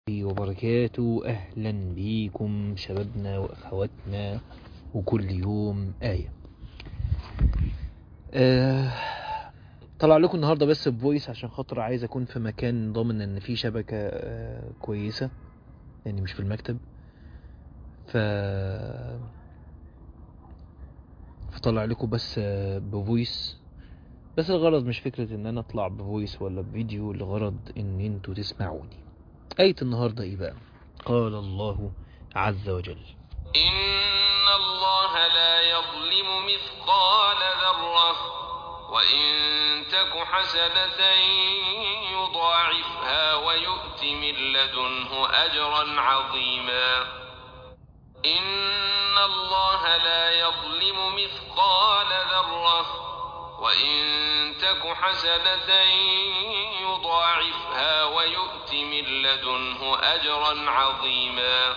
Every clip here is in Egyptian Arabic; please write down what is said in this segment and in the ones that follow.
وبركاته أهلا بيكم شبابنا وأخواتنا وكل يوم آية آه طلع لكم النهاردة بس بفويس عشان خاطر عايز أكون في مكان ضامن إن في شبكة آه كويسة يعني مش في المكتب ف فطلع لكم بس آه بفويس بس الغرض مش فكرة ان انا اطلع بفويس ولا بفيديو الغرض ان انتوا تسمعوني آية النهاردة ايه بقى قال الله عز وجل إن الله لا يظلم مثقال ذرة وإن تك حسنة يضاعفها ويؤت من لدنه أجرا عظيما إن الله لا يظلم مثقال ذرة وإن تك حسنة يضاعفها ويؤت من لدنه أجرا عظيما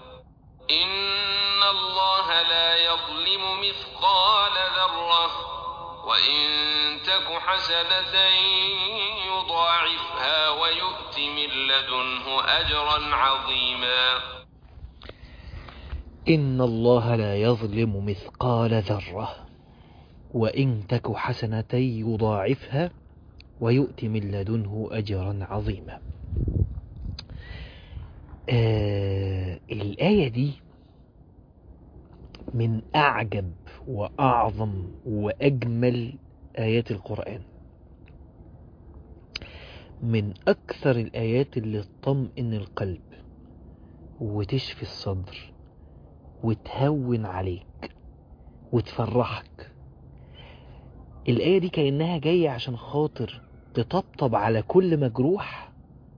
إن الله لا يظلم مثقال ذرة وإن تك حسنة يضاعفها ويؤت من لدنه أجرا عظيما إن الله لا يظلم مثقال ذرة وإن تك حسنة يضاعفها ويؤت من لدنه أجرا عظيما آه الآية دي من أعجب وأعظم وأجمل آيات القرآن من أكثر الآيات اللي تطمئن القلب وتشفي الصدر وتهون عليك وتفرحك الآية دي كأنها جاية عشان خاطر تطبطب على كل مجروح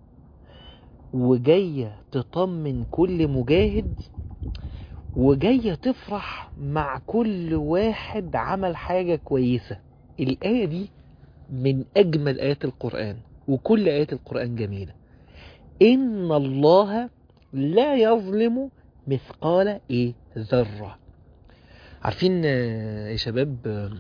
وجاية تطمن كل مجاهد وجاية تفرح مع كل واحد عمل حاجة كويسة الآية دي من أجمل آيات القرآن وكل آيات القرآن جميلة إن الله لا يظلم مثقال إيه ذرة عارفين يا شباب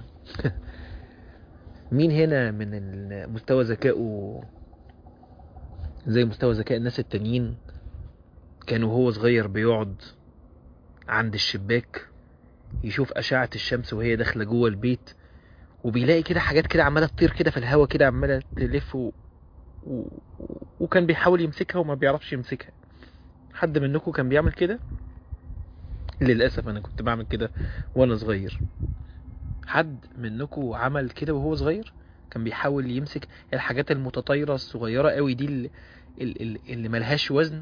مين هنا من مستوى ذكائه زي مستوى ذكاء الناس التانيين كان وهو صغير بيقعد عند الشباك يشوف أشعة الشمس وهي داخلة جوه البيت وبيلاقي كده حاجات كده عمالة تطير كده في الهوا كده عمالة تلف و... و... وكان بيحاول يمسكها وما بيعرفش يمسكها حد منكم كان بيعمل كده للأسف أنا كنت بعمل كده وأنا صغير حد منكم عمل كده وهو صغير كان بيحاول يمسك الحاجات المتطايرة الصغيرة قوي دي اللي, اللي, اللي ملهاش وزن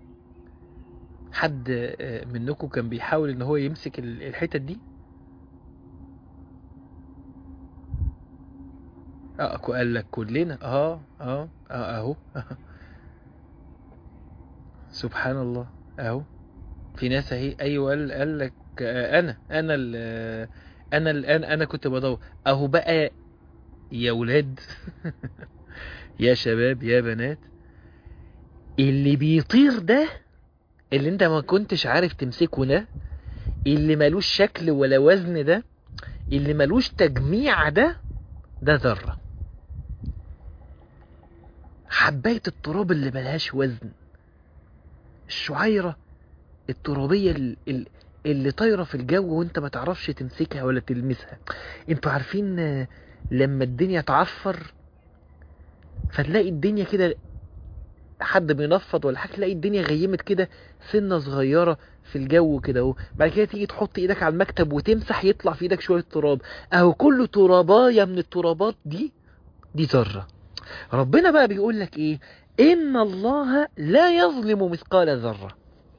حد منكم كان بيحاول ان هو يمسك الحتت دي اه قال لك كلنا اه اه اه اهو سبحان الله اهو في ناس اهي ايوه قال, قال لك آه انا انا انا الان انا كنت بدور اهو بقى يا ولاد يا شباب يا بنات اللي بيطير ده اللي انت ما كنتش عارف تمسكه ده اللي ملوش شكل ولا وزن ده اللي ملوش تجميع ده ده ذرة حباية التراب اللي ملهاش وزن الشعيرة الترابية اللي, اللي طايرة في الجو وانت ما تعرفش تمسكها ولا تلمسها انتوا عارفين لما الدنيا تعفر فتلاقي الدنيا كده حد بينفض ولا حاجه تلاقي الدنيا غيمت كده سنه صغيره في الجو كده اهو بعد كده تيجي تحط ايدك على المكتب وتمسح يطلع في ايدك شويه تراب اهو كل ترابايه من الترابات دي دي ذره ربنا بقى بيقول لك ايه ان الله لا يظلم مثقال ذره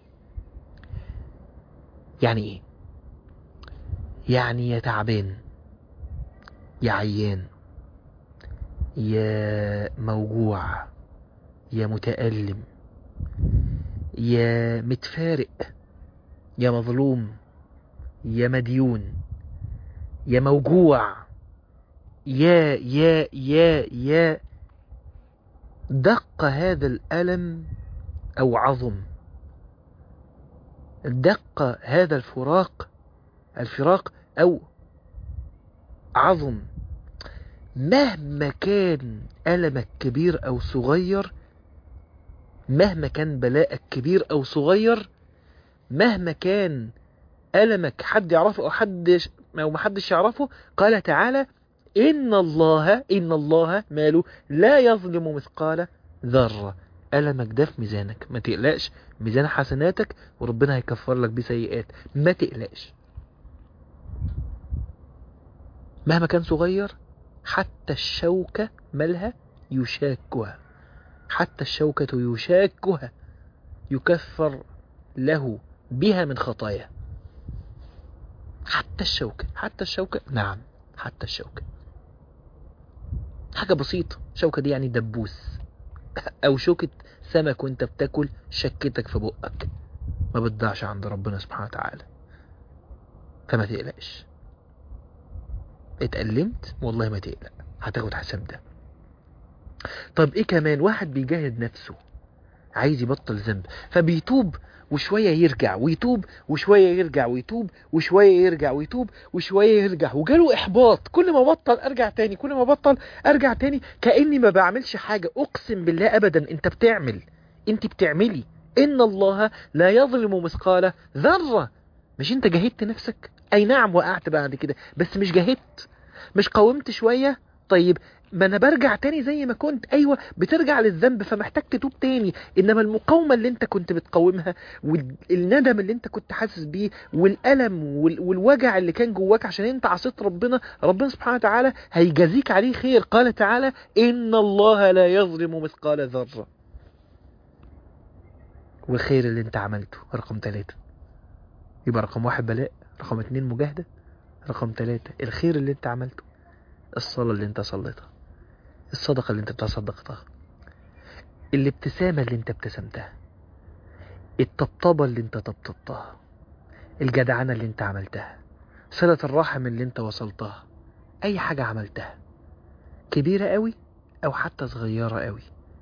يعني ايه يعني يا تعبان يا عيان يا موجوع يا متألم يا متفارق يا مظلوم يا مديون يا موجوع يا يا يا يا دق هذا الألم أو عظم دق هذا الفراق الفراق أو عظم مهما كان ألمك كبير أو صغير مهما كان بلاءك كبير او صغير مهما كان ألمك حد يعرفه أو حد أو محدش يعرفه قال تعالى إن الله إن الله ماله لا يظلم مثقال ذرة ألمك ده في ميزانك ما تقلقش ميزان حسناتك وربنا هيكفر لك بيه سيئات ما تقلقش مهما كان صغير حتى الشوكة مالها يشاكها حتى الشوكة يشاكها يكفر له بها من خطايا حتى الشوكة حتى الشوكة نعم حتى الشوكة حاجة بسيطة شوكة دي يعني دبوس أو شوكة سمك وانت بتاكل شكتك في بقك ما بتضيعش عند ربنا سبحانه وتعالى فما تقلقش اتألمت والله ما تقلق هتاخد حساب ده طب ايه كمان واحد بيجاهد نفسه عايز يبطل ذنب فبيتوب وشوية يرجع ويتوب وشوية يرجع ويتوب وشوية يرجع ويتوب وشوية يرجع وجاله إحباط كل ما بطل أرجع تاني كل ما بطل أرجع تاني كأني ما بعملش حاجة أقسم بالله أبدا أنت بتعمل أنت بتعملي إن الله لا يظلم مثقال ذرة مش أنت جاهدت نفسك أي نعم وقعت بعد كده بس مش جاهدت مش قاومت شوية طيب ما انا برجع تاني زي ما كنت ايوه بترجع للذنب فمحتاج تتوب تاني انما المقاومه اللي انت كنت بتقاومها والندم اللي انت كنت حاسس بيه والالم وال- والوجع اللي كان جواك عشان انت عصيت ربنا ربنا سبحانه وتعالى هيجازيك عليه خير قال تعالى ان الله لا يظلم مثقال ذره والخير اللي انت عملته رقم ثلاثة يبقى رقم واحد بلاء رقم اتنين مجاهدة رقم ثلاثة الخير اللي انت عملته الصلاة اللي انت صليتها الصدقة اللي انت تصدقتها الابتسامة اللي انت ابتسمتها الطبطبة اللي انت طبطبتها الجدعنة اللي انت عملتها صلة الرحم اللي انت وصلتها اي حاجة عملتها كبيرة قوي او حتى صغيرة قوي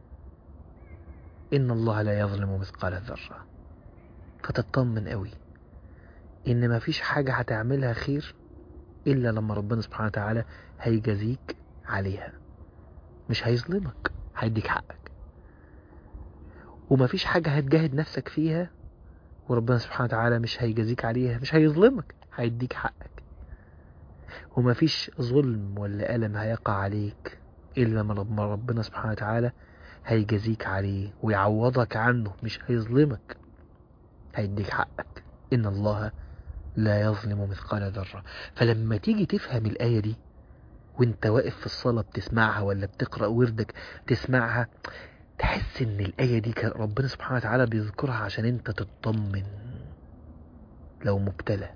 ان الله لا يظلم مثقال ذرة فتطمن قوي ان مفيش حاجة هتعملها خير الا لما ربنا سبحانه وتعالى هيجازيك عليها مش هيظلمك هيديك حقك ومفيش حاجة هتجاهد نفسك فيها وربنا سبحانه وتعالى مش هيجازيك عليها مش هيظلمك هيديك حقك ومفيش ظلم ولا ألم هيقع عليك إلا لما ربنا سبحانه وتعالى هيجازيك عليه ويعوضك عنه مش هيظلمك هيديك حقك إن الله لا يظلم مثقال ذرة فلما تيجي تفهم الآية دي وانت واقف في الصلاة بتسمعها ولا بتقرأ وردك تسمعها تحس ان الآية دي كان ربنا سبحانه وتعالى بيذكرها عشان انت تطمن لو مبتلى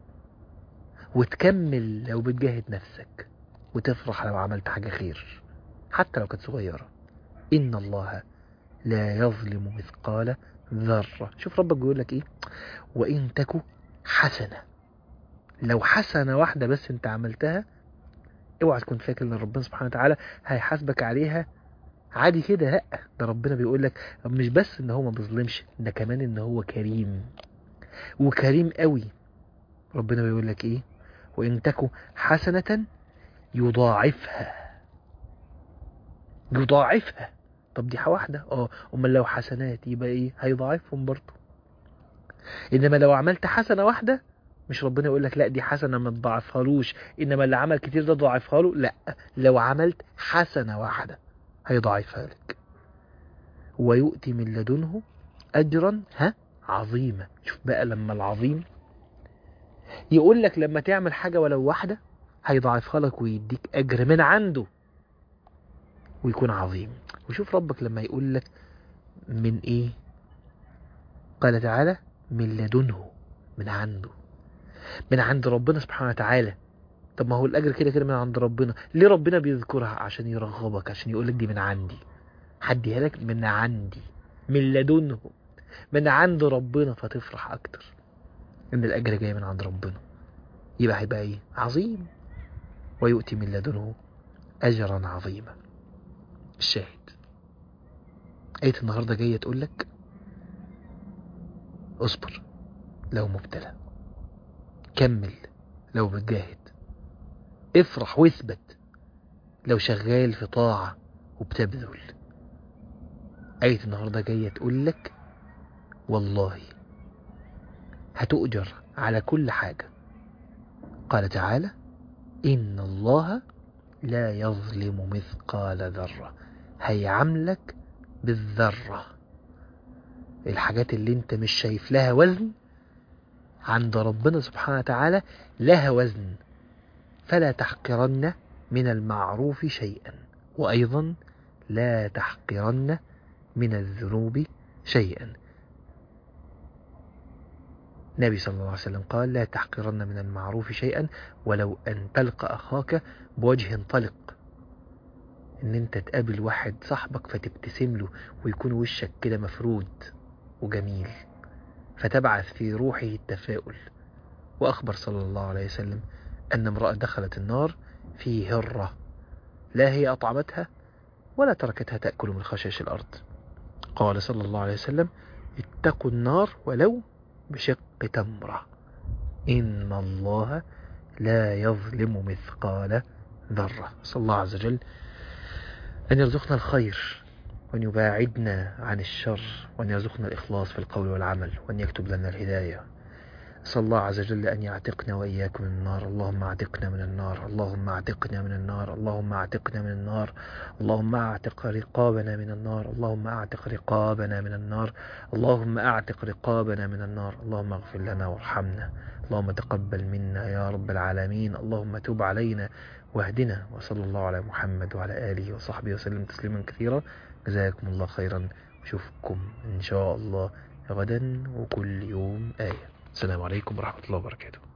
وتكمل لو بتجاهد نفسك وتفرح لو عملت حاجة خير حتى لو كانت صغيرة إن الله لا يظلم مثقال ذرة شوف ربك بيقول لك إيه وإن تكو حسنة لو حسنة واحدة بس أنت عملتها اوعى تكون فاكر ان ربنا سبحانه وتعالى هيحاسبك عليها عادي كده لا ده ربنا بيقول لك مش بس ان هو ما بيظلمش ده كمان ان هو كريم وكريم قوي ربنا بيقول لك ايه وان تكو حسنة يضاعفها يضاعفها طب دي واحدة اه امال لو حسنات يبقى ايه هيضاعفهم برضه انما لو عملت حسنة واحدة مش ربنا يقول لك لا دي حسنة ما تضاعفهالوش انما اللي عمل كتير ده ضاعفها له لا لو عملت حسنة واحدة هيضاعفها لك ويؤتي من لدنه اجرا ها عظيما شوف بقى لما العظيم يقول لك لما تعمل حاجة ولو واحدة هيضاعفها لك ويديك اجر من عنده ويكون عظيم وشوف ربك لما يقول لك من ايه قال تعالى من لدنه من عنده من عند ربنا سبحانه وتعالى طب ما هو الاجر كده كده من عند ربنا ليه ربنا بيذكرها عشان يرغبك عشان يقول لك دي من عندي هديها لك من عندي من لدنه من عند ربنا فتفرح اكتر ان الاجر جاي من عند ربنا يبقى هيبقى ايه عظيم ويؤتي من لدنه اجرا عظيما الشاهد آية النهاردة جاية تقول لك اصبر لو مبتلى كمل لو بتجاهد افرح واثبت لو شغال في طاعة وبتبذل آية النهاردة جاية تقول لك والله هتؤجر على كل حاجة قال تعالى إن الله لا يظلم مثقال ذرة هيعاملك بالذرة الحاجات اللي انت مش شايف لها وزن عند ربنا سبحانه وتعالى لها وزن فلا تحقرن من المعروف شيئا وأيضا لا تحقرن من الذنوب شيئا النبي صلى الله عليه وسلم قال لا تحقرن من المعروف شيئا ولو أن تلقى أخاك بوجه طلق ان انت تقابل واحد صاحبك فتبتسم له ويكون وشك كده مفرود وجميل فتبعث في روحه التفاؤل وأخبر صلى الله عليه وسلم أن امرأة دخلت النار في هرة لا هي أطعمتها ولا تركتها تأكل من خشاش الأرض قال صلى الله عليه وسلم اتقوا النار ولو بشق تمرة إن الله لا يظلم مثقال ذرة صلى الله عز وجل أن يرزقنا الخير وأن يباعدنا عن الشر وأن يرزقنا الإخلاص في القول والعمل وأن يكتب لنا الهداية صلى الله عز وجل أن يعتقنا وإياكم من النار اللهم اعتقنا من النار اللهم اعتقنا من النار اللهم اعتقنا من النار اللهم اعتق رقابنا من النار اللهم اعتق رقابنا من النار اللهم اعتق رقابنا من النار اللهم اغفر لنا وارحمنا اللهم تقبل منا يا رب العالمين اللهم تب علينا واهدنا وصلى الله على محمد وعلى آله وصحبه وسلم تسليما كثيرا جزاكم الله خيرا واشوفكم إن شاء الله غدا وكل يوم آية السلام عليكم ورحمة الله وبركاته